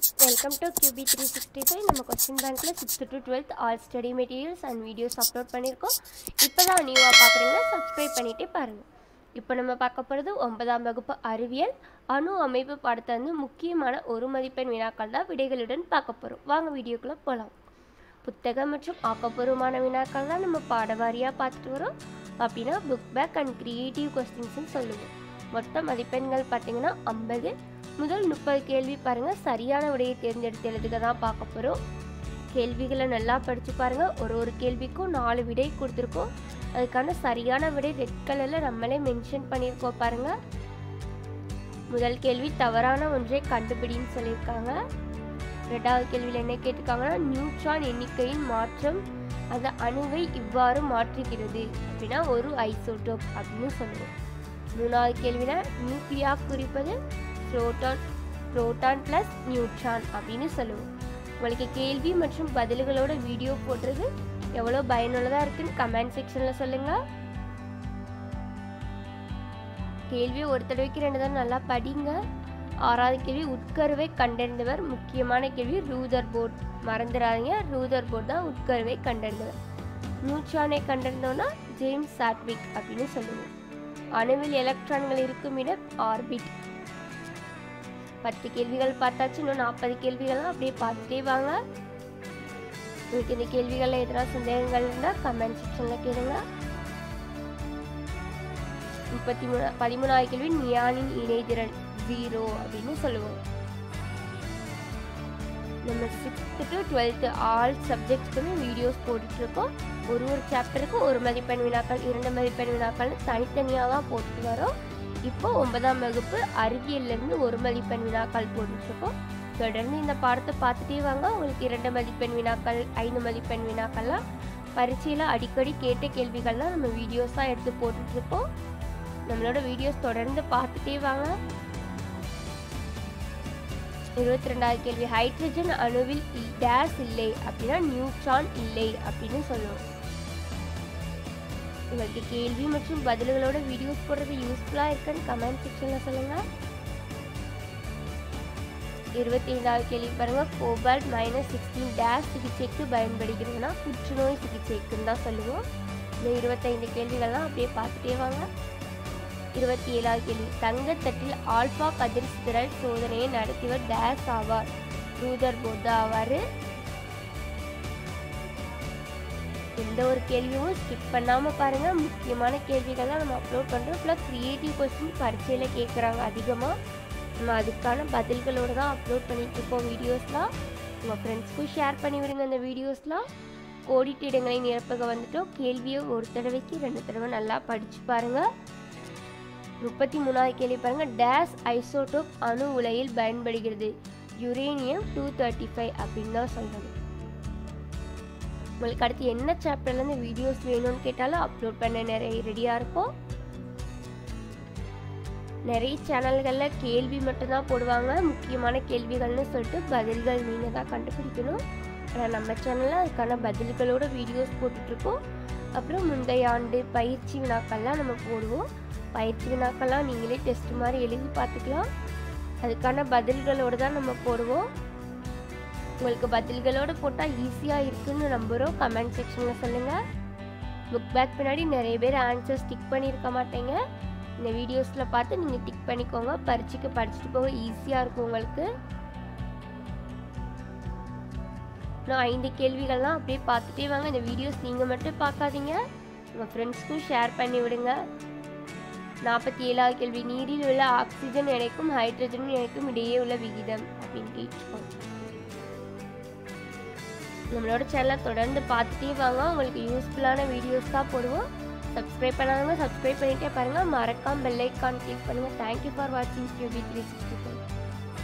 welcome to QB three sixty five நம்ம question பேங்க்கில் sixth to twelfth all study materials and videos upload பண்ணியிருக்கோம் இப்போ தான் நியூவாக பார்க்குறீங்கன்னா சப்ஸ்கிரைப் பண்ணிகிட்டே பாருங்கள் இப்போ நம்ம பார்க்க போகிறது ஒன்பதாம் வகுப்பு அறிவியல் அணு அமைப்பு பாடத்தை வந்து முக்கியமான ஒரு மதிப்பெண் வினாக்கள் தான் விடைகளுடன் பார்க்க போகிறோம் வாங்க வீடியோக்குள்ளே போகலாம் புத்தகம் மற்றும் ஆக்கப்பூர்வமான வினாக்கள் தான் நம்ம பாடவாரியாக பார்த்துட்டு வரோம் அப்படின்னா புக் பேக் அண்ட் கிரியேட்டிவ் கொஸ்டின்ஸ்னு சொல்லுவோம் மொத்த மதிப்பெண்கள் பார்த்தீங்கன்னா ஐம்பது முதல் முப்பது கேள்வி பாருங்கள் சரியான விடையை தேர்ந்தெடுத்து எழுதுக தான் பார்க்க போகிறோம் கேள்விகளை நல்லா படித்து பாருங்கள் ஒரு ஒரு கேள்விக்கும் நாலு விடை கொடுத்துருக்கோம் அதுக்கான சரியான விடை ரெட் கலரில் நம்மளே மென்ஷன் பண்ணியிருக்கோம் பாருங்கள் முதல் கேள்வி தவறான ஒன்றை கண்டுபிடின்னு சொல்லியிருக்காங்க ரெண்டாவது கேள்வியில் என்ன கேட்டிருக்காங்கன்னா நியூட்ரான் எண்ணிக்கையின் மாற்றம் அந்த அணுவை இவ்வாறு மாற்றுகிறது அப்படின்னா ஒரு ஐசோட்டோப் அப்படின்னு சொல்லுவோம் மூணாவது கேள்வியில் நியூக்ளியா குறிப்பது புரோட்டான் புரோட்டான் ப்ளஸ் நியூட்ரான் அப்படின்னு சொல்லுவோம் உங்களுக்கு கேள்வி மற்றும் பதில்களோட வீடியோ போடுறது எவ்வளோ பயனுள்ளதாக இருக்குன்னு கமெண்ட் செக்ஷனில் சொல்லுங்கள் கேள்வி ஒரு தடவைக்கு ரெண்டு தடவை நல்லா படிங்க ஆறாவது கேள்வி உட்கருவை கண்டறிந்தவர் முக்கியமான கேள்வி ரூதர் போர்ட் மறந்துடாதீங்க ரூதர் போர்ட் தான் உட்கருவை கண்டறிந்தவர் நியூட்ரானை கண்டறிந்தோன்னா ஜேம்ஸ் சாட்விக் அப்படின்னு சொல்லுவோம் அணுவில் எலக்ட்ரான்கள் இருக்கும் இடம் ஆர்பிட் பத்து கேள்விகள் பார்த்தாச்சு இன்னும் நாற்பது கேள்விகள்லாம் அப்படியே பார்த்துட்டே வாங்க உங்களுக்கு இந்த கேள்விகளில் எதனா சந்தேகங்கள் இருந்தால் கமெண்ட் செக்ஷனில் கேளுங்க முப்பத்தி மூணு பதிமூணாவது கேள்வி நியானின் இணைதிறன் ஜீரோ அப்படின்னு சொல்லுவோம் நம்ம சிக்ஸ்த்து டு டுவெல்த்து ஆல் சப்ஜெக்ட்ஸ்க்குமே வீடியோஸ் போட்டுட்ருக்கோம் ஒரு ஒரு சாப்டருக்கும் ஒரு மதிப்பெண் வினாக்கள் இரண்டு மதிப்பெண் வினாக்கள் தனித்தனியாக தான் போட்டுட்டு வரோம் இப்போ ஒன்பதாம் வகுப்பு அறிவியல்லேருந்து ஒரு மதிப்பெண் வினாக்கள் போட்டுட்ருக்கோம் தொடர்ந்து இந்த பாடத்தை பார்த்துட்டே வாங்க உங்களுக்கு இரண்டு மதிப்பெண் வினாக்கள் ஐந்து மதிப்பெண் வினாக்கள்லாம் பரீட்சையில் அடிக்கடி கேட்ட கேள்விகள்லாம் நம்ம வீடியோஸாக எடுத்து போட்டுட்ருக்கோம் நம்மளோட வீடியோஸ் தொடர்ந்து பார்த்துட்டே வாங்க இருபத்தி ரெண்டாவது கேள்வி ஹைட்ரஜன் அணுவில் டேஸ் இல்லை அப்படின்னா நியூட்ரான் இல்லை அப்படின்னு சொல்லுவோம் உங்களுக்கு கேள்வி மற்றும் பதில்களோட வீடியோஸ் போடுறது யூஸ்ஃபுல்லாக இருக்குன்னு கமெண்ட் செக்ஷனில் சொல்லுங்கள் இருபத்தி ஐந்தாவது கேள்வி பாருங்கள் கோபால்ட் மைனஸ் சிக்ஸ்டீன் டேஷ் சிகிச்சைக்கு பயன்படுகிறதுனா புற்றுநோய் சிகிச்சைக்குன்னு தான் சொல்லுவோம் இந்த இருபத்தைந்து கேள்விகள்லாம் அப்படியே பார்த்துட்டே வாங்க இருபத்தி ஏழாவது கேள்வி தங்கத்தட்டில் ஆல்பா கதிர் திரள் சோதனையை நடத்தியவர் டேஸ் ஆவார் ரூதர் போர்டு ஆவார் எந்த ஒரு கேள்வியும் ஸ்கிப் பண்ணாமல் பாருங்கள் முக்கியமான கேள்விகள்லாம் நம்ம அப்லோட் பண்ணுறோம் ப்ளஸ் க்ரியேட்டிவ் கொஸ்டின் பரீட்சையில் கேட்குறாங்க அதிகமாக நம்ம அதுக்கான பதில்களோடு தான் அப்லோட் பண்ணிகிட்ருக்கோம் வீடியோஸ்லாம் உங்கள் ஃப்ரெண்ட்ஸ்க்கும் ஷேர் பண்ணி விடுங்க இந்த வீடியோஸ்லாம் கோடிட்டு இடங்களை நிரப்பக வந்துட்டோம் கேள்வியை ஒரு தடவைக்கு ரெண்டு தடவை நல்லா படித்து பாருங்கள் முப்பத்தி மூணாவது கேள்வி பாருங்கள் டேஸ் ஐசோட்டோப் அணு உலையில் பயன்படுகிறது யுரேனியம் டூ தேர்ட்டி ஃபைவ் அப்படின்னு தான் சொல்கிறது உங்களுக்கு அடுத்து என்ன சாப்டர்லேருந்து வீடியோஸ் வேணும்னு கேட்டாலும் அப்லோட் பண்ண நிறைய ரெடியாக இருக்கும் நிறைய சேனல்களில் கேள்வி மட்டும்தான் போடுவாங்க முக்கியமான கேள்விகள்னு சொல்லிட்டு பதில்கள் நீங்கள் தான் கண்டுபிடிக்கணும் ஆனால் நம்ம சேனலில் அதுக்கான பதில்களோட வீடியோஸ் போட்டுட்ருக்கோம் அப்புறம் முந்தைய ஆண்டு பயிற்சி வினாக்கள்லாம் நம்ம போடுவோம் பயிற்சி வினாக்கள்லாம் நீங்களே டெஸ்ட் மாதிரி எழுதி பார்த்துக்கலாம் அதுக்கான பதில்களோடு தான் நம்ம போடுவோம் உங்களுக்கு பதில்களோடு போட்டால் ஈஸியாக இருக்குன்னு நம்புகிறோம் கமெண்ட் செக்ஷனில் சொல்லுங்கள் புக் பேக் பின்னாடி நிறைய பேர் ஆன்சர் டிக் பண்ணியிருக்க மாட்டேங்க இந்த வீடியோஸில் பார்த்து நீங்கள் டிக் பண்ணிக்கோங்க பரீட்சைக்கு படிச்சுட்டு போக ஈஸியாக இருக்கும் உங்களுக்கு இன்னும் ஐந்து கேள்விகள்லாம் அப்படியே பார்த்துட்டே வாங்க இந்த வீடியோஸ் நீங்கள் மட்டும் பார்க்காதீங்க உங்கள் ஃப்ரெண்ட்ஸ்க்கும் ஷேர் பண்ணி விடுங்க நாற்பத்தி ஏழாவது கேள்வி நீரில் உள்ள ஆக்சிஜன் இணைக்கும் ஹைட்ரஜன் இணைக்கும் இடையே உள்ள விகிதம் அப்படின்னு கேட்டுருக்கோம் நம்மளோட சேனலை தொடர்ந்து பார்த்துட்டே வாங்க உங்களுக்கு யூஸ்ஃபுல்லான வீடியோஸ் தான் போடுவோம் சப்ஸ்கிரைப் பண்ணாதவங்க சப்ஸ்கிரைப் பண்ணிட்டே பாருங்கள் மறக்காம பெல் ஐக்கான் கிளிக் பண்ணுங்கள் தேங்க்யூ ஃபார் வாட்சிங் கியூபி த்ரீ சிக்ஸ்டி ஃபைவ்